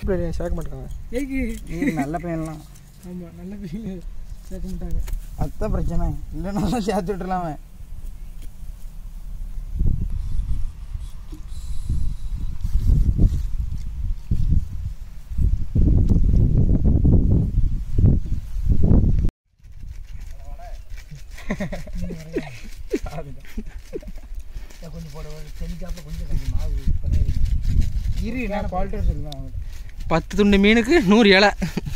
Player சேர்க்க மாட்டாங்க ஏக்கு நீர் நல்ல பையன்லாம் ஆமாம் நல்ல பையன் சேர்க்க மாட்டாங்க அதான் பிரச்சனை இல்லைன்னா சேர்த்து விட்டுலாமே கொஞ்சம் போட செஞ்சாப்பில் கொஞ்சம் கொஞ்சம் மாவு இரு நான் குவாலிட்டி சொல்லுவேன் அவன்கிட்ட. பத்து துண்டு மீனுக்கு நூறு இலை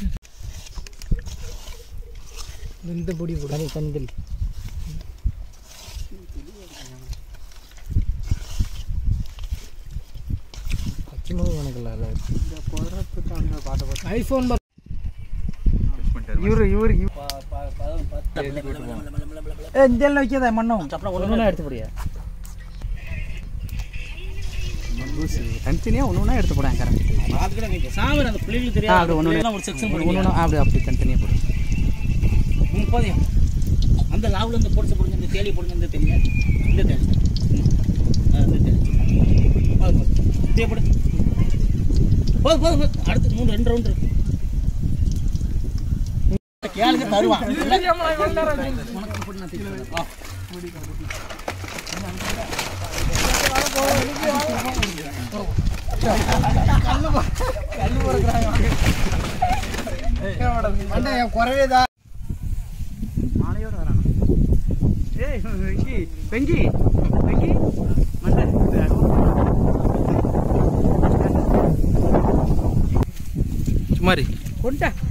இந்த பொடி போட கந்தல் பச்சை மிளகு கணக்கில் ஐஃபோன் இவரு இவரு இவரு ஏ இந்த எல்லாம் வைக்காத மண்ணும் ஒன்று எடுத்து போடியா தனித்தனியாக ஒன்று ஒன்றா எடுத்து போடாங்க கரெக்ட் சாமர் அந்த பிள்ளைகளுக்கு ஆ, அப்படி ஒண்ணு தெரியாது ஒரு செக்ஷன் ஒன்று ஒன்று அப்படி அப்படி தனித்தனியாக போடு முப்பது அந்த லாவில் இந்த பொடிச்சு போடுங்க இந்த தேலி போடுங்க இந்த தெரியாது இந்த தேலி ம். ஆ, இந்த தேலி போது போது தேவைப்படு போது போது போது அடுத்து மூணு ரெண்டு ரவுண்டு இருக்கு கேளுங்க தருவான் உனக்கு போட்டு நான் தேய்ச்சு தரேன். வா. மண்டை என் குறவே தான் மாலையோட வரான் ஏய் வெங்கி வெங்கி வெங்கி மண்டை சுமாரி கொண்டா